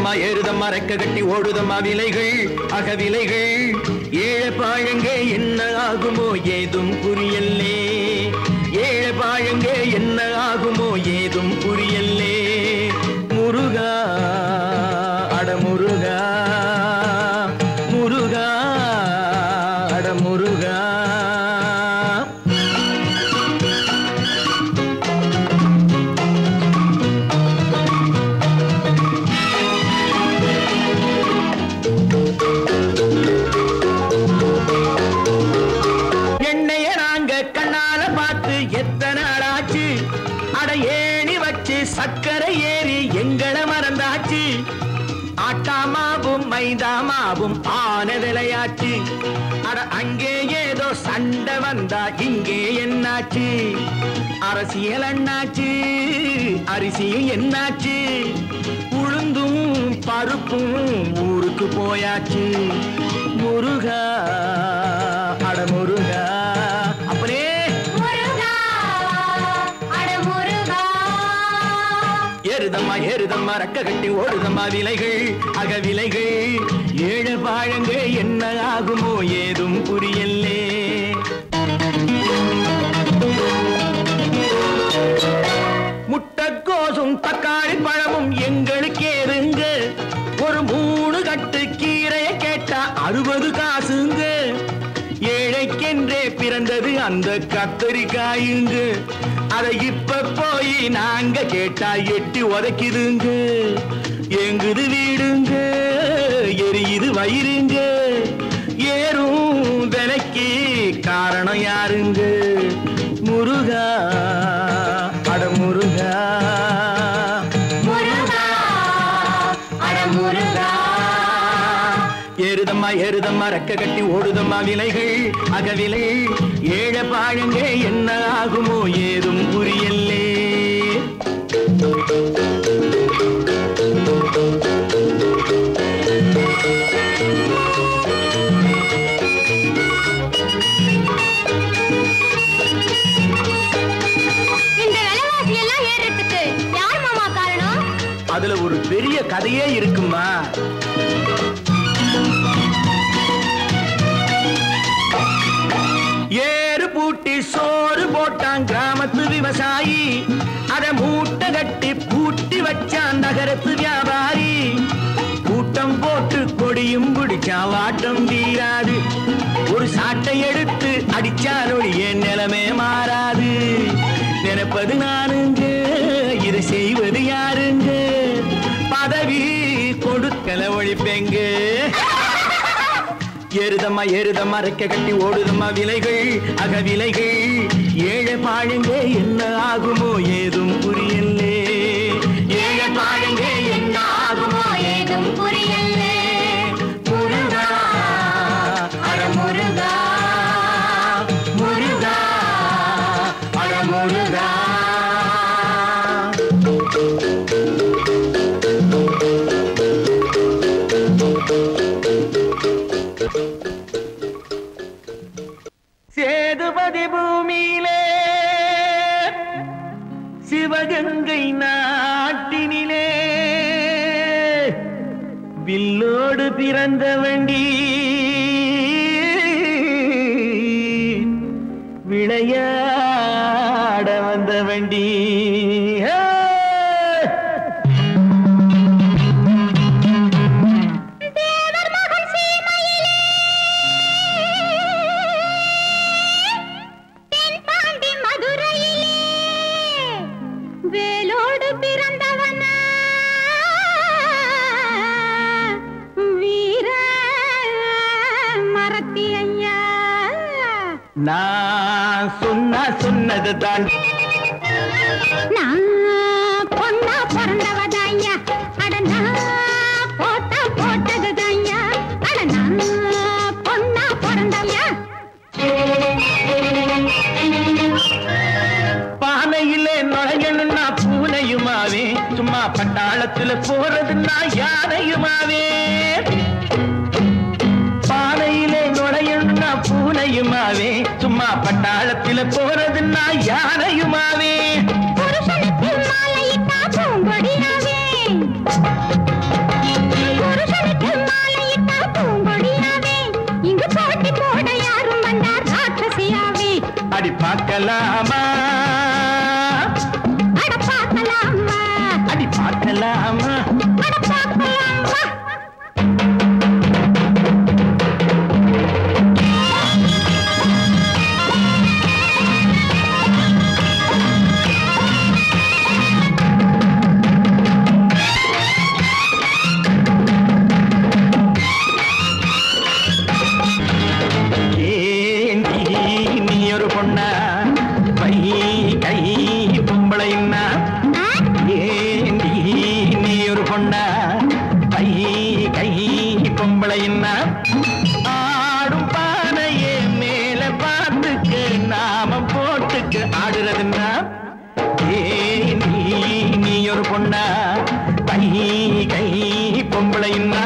ஏறுதம்மா ஏறுதம்மா ரெக்க கட்டி ஓடுதம்மா விலைகள் அக விலைகள் ஏழை பாழங்கே என்ன ஆகுமோ ஏதும் புரியல்லே ஏழை பாழங்கே என்ன ஆகுமோ ஏதும் புரியல்லே முருகா அட முருகா முருகா அட முருகா எண்ணெய நாங்க கண்ணால பார்த்து எத்தனை நாளாச்சு அட ஏணி வச்சு சக்கரை ஏறி எங்களை மறந்தாச்சு ஆட்டாமாவும் மைதாமாவும் ஆன விளையாச்சு அட அங்கே ஏதோ சண்டை வந்தா இங்கே என்னாச்சு அரசியல் என்னாச்சு அரிசியும் என்னாச்சு உளுந்தும் பருப்பும் ஊருக்கு போயாச்சு முருகா அட முருகா அப்பனே முருகா அட முருகா ஏறுதம்மா ஏறுதம்மா ரக்க கட்டி ஓடுதம்மா விலைகள் அக விலைகள் ஏழு பாழங்க என்ன ஆகுமோ ஏதும் புரியல்லே முட்டைக்கோசும் தக்காளி பழமும் எங்களுக்கு ஏறுங்க ஒரு மூணு கட்டு கீரையை கேட்டா அறுபது காசுங்க ஏழைக்கென்றே பிறந்தது அந்த கத்தரிக்காயுங்க அதை இப்ப போய் நாங்க கேட்டா எட்டி உதைக்குதுங்க எங்குது வீடுங்க எரியுது வயிறுங்க ஏறும் விலைக்கு காரணம் யாருங்க முருகா அட முருகா முருகா அட முருகா ஏறுதம்மா ஏறுதம்மா ரெக்க கட்டி ஓடுதம்மா விலைகள் அக விலை ஏழை பாழங்க என்ன ஆகுமோ ஏதும் புரியல்லே இந்த விலைவாசி எல்லாம் ஏறதுக்கு யார் மாமா காரணம் அதுல ஒரு பெரிய கதையே இருக்குமா ஏறு பூட்டி சோறு போட்டான் கிராமத்து விவசாயி அத மூட்டை கட்டி பூட்டி வச்சான் நகரத்து வியாபாரி கூட்டம் போட்டு கொடியும் பிடிச்சான் வாட்டம் வீராது ஒரு சாட்டை எடுத்து அடிச்சாலொழிய நிலைமை மாறாது நினைப்பது நானுங்க இதை செய்வது யாருங்க பதவி கொடுக்கல ஒழிப்பெங்க ஏறுதம்மா ஏறுதம்மா ரெக்க கட்டி ஓடுதம்மா விலைகள் அக விலைகள் ஏழை பாழுங்க என்ன ஆகுமோ ஏதும் புரியல்லே ஏழை பாழுங்க என்ன ஆகுமோ ஏதும் புரியல்லே முருகா அட முருகா முருகா அட முருகா சேதுபதி பூமியிலே சிவகங்கை நாட்டினிலே வில்லோடு பிறந்த வண்டி விளையாட வந்த வண்டி ஹே! தேவர் மகன் சீமையிலே தென்பாண்டி மதுரையிலே வேலோடு பிறந்தவன வீர மரத்தி ஐயா நான் சொன்னா சொன்னது தான் நான் பொண்ணா பிறந்தவதாய்யா அட நான் போட்டா போட்டதுதாய்யா அட நான் பொண்ணா பிறந்தவையா பானையிலே நுழையணும்னா பூனையுமாவே சும்மா பட்டாளத்துல போறதுன்னா யானையுமாவே பானையிலே நுழையணும்னா பூனையுமாவே சும்மா பட்டாளத்துல போறதுன்னா யானையுமாவே புருஷனுக்கு மாலையிட்டா பூங்கொடியாவே பொண்ணா கை கை பொம்பளைன்னா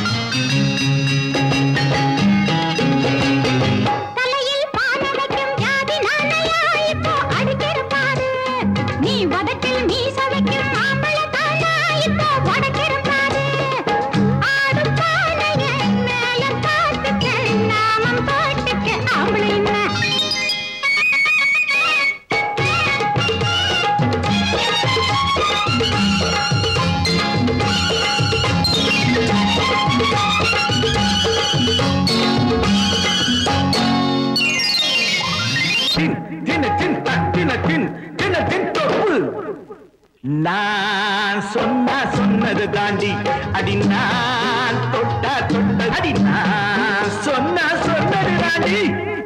தலையில் பானை வைக்கும் ஜாதி நானையா இப்போ அடிக்கிற பாரு நீ வடக்கில் மீச வைக்கும் மாம்பழ தானா இப்போ வடக்கிற பாரு ஆடும் பானைய மேல காத்துக்க நாமம் போட்டுக்க ஆம்பளைன்னா சின் சின்ன சின் சின்ன சின் சின்ன சின் தொப்பு நான் சொன்னா சொன்னது தாண்டி அடி நான் தொட்டா தொட்டது அடி நான் சொன்னா சொன்னது தாண்டி